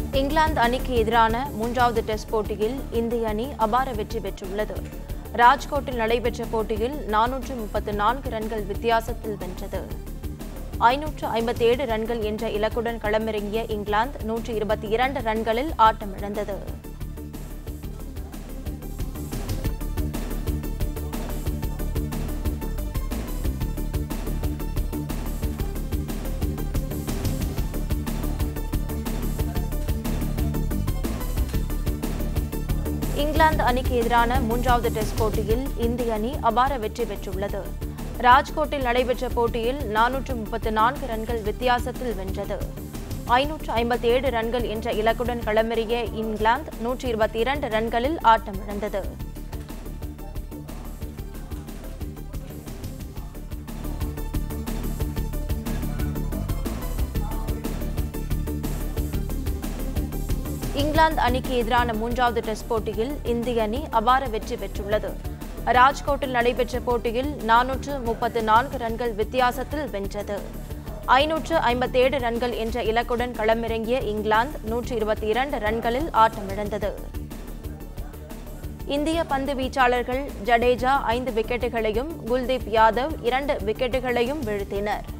இங்கிலாந்து அணிக்கு எதிரான மூன்றாவது டெஸ்ட் போட்டியில் இந்திய அணி அபார வெற்றி பெற்றுள்ளது ராஜ்கோட்டில் நடைபெற்ற போட்டியில் நானூற்று முப்பத்து நான்கு ரன்கள் வித்தியாசத்தில் வென்றது ஐநூற்று ஐம்பத்தி ஏழு ரன்கள் என்ற இலக்குடன் களமிறங்கிய இங்கிலாந்து நூற்று இருபத்தி இரண்டு ரன்களில் ஆட்டமிழந்தது இங்கிலாந்து அணிக்கு எதிரான மூன்றாவது டெஸ்ட் போட்டியில் இந்திய அணி அபார வெற்றி பெற்றுள்ளது ராஜ்கோட்டில் நடைபெற்ற போட்டியில் நானூற்று முப்பத்து நான்கு ரன்கள் வித்தியாசத்தில் வென்றது ஐநூற்று ஐம்பத்தி ஏழு ரன்கள் என்ற இலக்குடன் களமிறங்கிய இங்கிலாந்து நூற்றி இருபத்தி இரண்டு ரன்களில் ஆட்டமிழந்தது இங்கிலாந்து அணிக்கு எதிரான மூன்றாவது டெஸ்ட் போட்டியில் இந்திய அணி அபார வெற்றி பெற்றுள்ளது ராஜ்கோட்டில் நடைபெற்ற போட்டியில் நானூற்று முப்பத்து நான்கு ரன்கள் வித்தியாசத்தில் வென்றது ஐநூற்று ஐம்பத்தேழு ரன்கள் என்ற இலக்குடன் களமிறங்கிய இங்கிலாந்து நூற்று இருபத்தி இரண்டு ரன்களில் ஆட்டமிழந்தது இந்திய பந்து வீச்சாளர்கள் ஜடேஜா ஐந்து விக்கெட்டுகளையும் குல்தீப் யாதவ் இரண்டு விக்கெட்டுகளையும் வீழ்த்தினர்